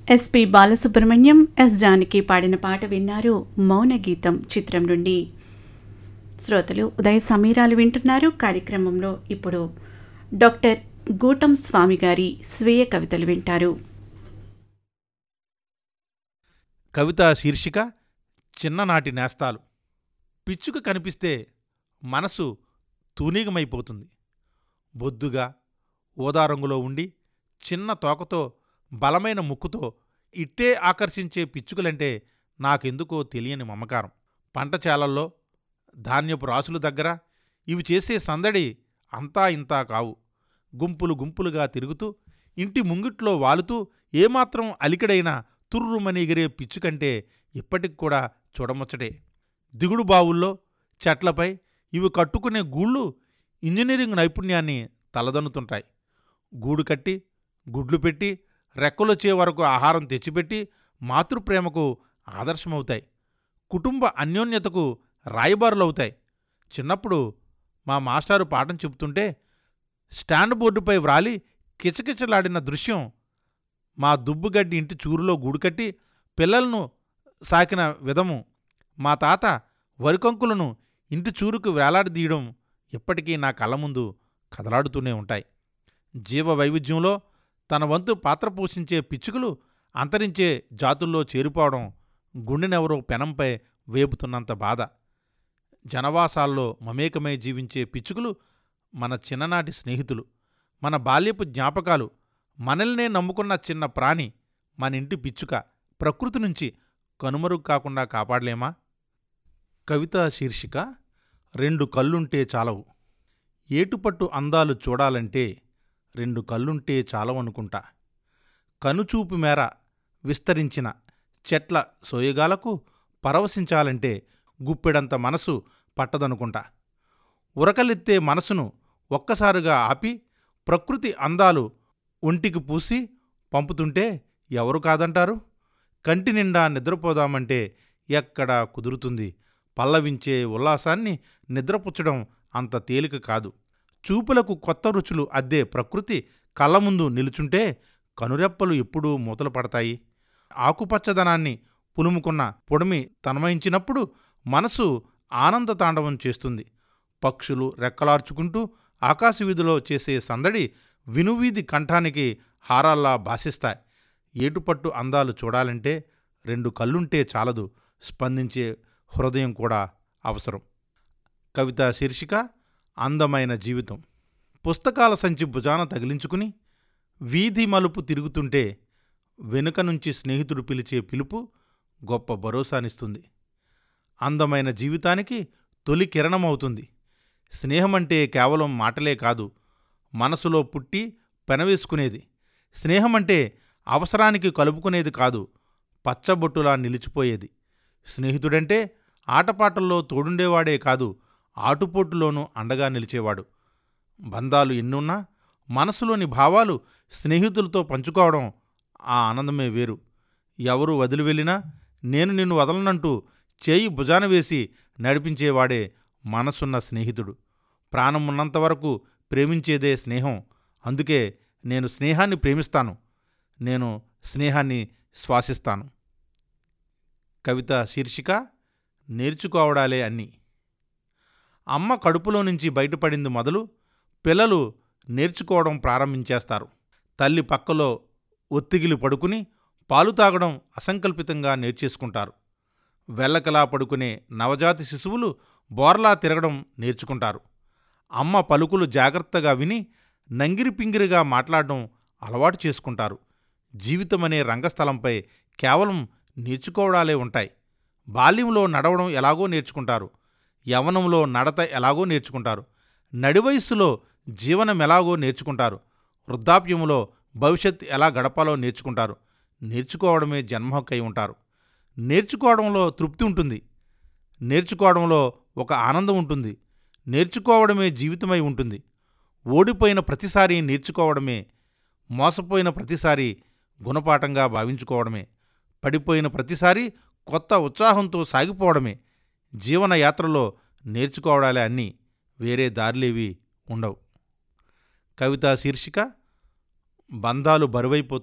SP Balasubrahmanyam yes Janaki పాడిన పాట విన్నారు మౌన గీతం చిత్రం నుండి శ్రోతలు ఉదయ సమీరాలు వింటున్నారు కార్యక్రమంలో ఇప్పుడు డాక్టర్ గూటం స్వామి గారి స్వీయ కవితలు వింటారు కవిత శీర్షిక చిన్ననాటి నేస్తాలు పిచ్చుక కనిపిస్తే మనసు తూనీగమైపోతుంది బొద్దుగా ఊదా రంగులో ఉండి చిన్న తోకతో బలమైన ముక్కుతో ఇట్టే ఆకర్షించే పిచ్చుకలంటే నాకెందుకో తెలియని మమకారం పంట చేలల్లో ధాన్యపు రాసుల దగ్గర ఇవి చేసే సందడి అంతా ఇంతా కావు గుంపులు గుంపులుగా తిరుగుతూ ఇంటి ముంగిట్లో వాలుతూ ఏమాత్రం అలికిడైన తుర్రుమని ఎగిరే పిచ్చుకంటే ఇప్పటికి కూడా చూడముచ్చటే దిగుడు బావుల్లో చెట్లపై ఇవి కట్టుకునే గూళ్ళు ఇంజనీరింగ్ నైపుణ్యాన్ని తలదన్నుతుంటాయి గూడు కట్టి గుడ్లు పెట్టి రెక్కలొచ్చే వరకు ఆహారం తెచ్చిపెట్టి మాతృప్రేమకు ఆదర్శమవుతాయి కుటుంబ అన్యోన్యతకు రాయబారులవుతాయి చిన్నప్పుడు మా మాస్టారు పాఠం చెబుతుంటే స్టాండ్ బోర్డుపై వ్రాలి కిచకిచలాడిన దృశ్యం మా దుబ్బుగడ్డి ఇంటి చూరులో గూడుకట్టి పిల్లలను సాకిన విధము మా తాత వరికంకులను ఇంటి చూరుకు వేలాడదీయడం ఇప్పటికీ నా కళ్ళ ముందు కదలాడుతూనే ఉంటాయి జీవ వైవిధ్యంలో తన వంతు పాత్ర పోషించే పిచ్చుకలు అంతరించే జాతుల్లో చేరిపోవడం గుండెనెవరో పెనంపై వేపుతున్నంత బాధ జనవాసాల్లో మమేకమై జీవించే పిచ్చుకలు మన చిన్ననాటి స్నేహితులు మన బాల్యపు జ్ఞాపకాలు మనల్నే నమ్ముకున్న చిన్న ప్రాణి మన ఇంటి పిచ్చుక ప్రకృతి నుంచి కనుమరుగు కాకుండా కాపాడలేమా కవిత శీర్షిక రెండు కళ్ళుంటే చాలవు ఏటుపట్టు అందాలు చూడాలంటే రెండు కళ్ళుంటే చాలవనుకుంటా కనుచూపు మేర విస్తరించిన చెట్ల సోయగాలకు పరవశించాలంటే గుప్పెడంత మనసు పట్టదనుకుంటా ఉరకలెత్తే మనసును ఒక్కసారిగా ఆపి ప్రకృతి అందాలు ఒంటికి పూసి పంపుతుంటే ఎవరు కాదంటారు కంటి నిండా నిద్రపోదామంటే ఎక్కడా కుదురుతుంది పల్లవించే ఉల్లాసాన్ని నిద్రపుచ్చడం అంత తేలిక కాదు చూపులకు కొత్త రుచులు అద్దే ప్రకృతి కళ్ళ ముందు నిలుచుంటే కనురెప్పలు ఎప్పుడూ మూతలు పడతాయి ఆకుపచ్చదనాన్ని పులుముకున్న పొడిమి తన్మయించినప్పుడు మనసు ఆనంద తాండవం చేస్తుంది పక్షులు రెక్కలార్చుకుంటూ ఆకాశవీధిలో చేసే సందడి వినువీధి కంఠానికి హారాల్లా భాసిస్తాయి ఏటుపట్టు అందాలు చూడాలంటే రెండు కళ్ళుంటే చాలదు స్పందించే హృదయం కూడా అవసరం కవిత శీర్షిక అందమైన జీవితం పుస్తకాల సంచి భుజాన తగిలించుకుని వీధి మలుపు తిరుగుతుంటే వెనుక నుంచి స్నేహితుడు పిలిచే పిలుపు గొప్ప భరోసానిస్తుంది అందమైన జీవితానికి తొలి కిరణమవుతుంది స్నేహమంటే కేవలం మాటలే కాదు మనసులో పుట్టి పెనవేసుకునేది స్నేహమంటే అవసరానికి కలుపుకునేది కాదు పచ్చబొట్టులా నిలిచిపోయేది స్నేహితుడంటే ఆటపాటల్లో తోడుండేవాడే కాదు ఆటుపోటులోనూ అండగా నిలిచేవాడు బంధాలు ఎన్నున్నా మనసులోని భావాలు స్నేహితులతో పంచుకోవడం ఆ ఆనందమే వేరు ఎవరు వదిలి వెళ్ళినా నేను నిన్ను వదలనంటూ చేయి భుజాన వేసి నడిపించేవాడే మనసున్న స్నేహితుడు ప్రాణం ఉన్నంత వరకు ప్రేమించేదే స్నేహం అందుకే నేను స్నేహాన్ని ప్రేమిస్తాను నేను స్నేహాన్ని శ్వాసిస్తాను కవిత శీర్షిక నేర్చుకోవడాలే అన్నీ అమ్మ కడుపులో నుంచి బయటపడింది మొదలు పిల్లలు నేర్చుకోవడం ప్రారంభించేస్తారు తల్లి పక్కలో ఒత్తిగిలి పడుకుని పాలు తాగడం అసంకల్పితంగా నేర్చేసుకుంటారు వెల్లకలా పడుకునే నవజాతి శిశువులు బోర్లా తిరగడం నేర్చుకుంటారు అమ్మ పలుకులు జాగ్రత్తగా విని నంగిరి పింగిరిగా మాట్లాడడం అలవాటు చేసుకుంటారు జీవితమనే రంగస్థలంపై కేవలం నేర్చుకోవడాలే ఉంటాయి బాల్యంలో నడవడం ఎలాగో నేర్చుకుంటారు యవనంలో నడత ఎలాగో నేర్చుకుంటారు నడివయస్సులో జీవనం ఎలాగో నేర్చుకుంటారు వృద్ధాప్యములో భవిష్యత్ ఎలా గడపాలో నేర్చుకుంటారు నేర్చుకోవడమే జన్మహక్కై ఉంటారు నేర్చుకోవడంలో తృప్తి ఉంటుంది నేర్చుకోవడంలో ఒక ఆనందం ఉంటుంది నేర్చుకోవడమే జీవితమై ఉంటుంది ఓడిపోయిన ప్రతిసారి నేర్చుకోవడమే మోసపోయిన ప్రతిసారి గుణపాఠంగా భావించుకోవడమే పడిపోయిన ప్రతిసారి కొత్త ఉత్సాహంతో సాగిపోవడమే జీవన యాత్రలో నేర్చుకోవడాలే అన్నీ వేరే దారిలేవి ఉండవు కవిత శీర్షిక బంధాలు బరువైపోతాయి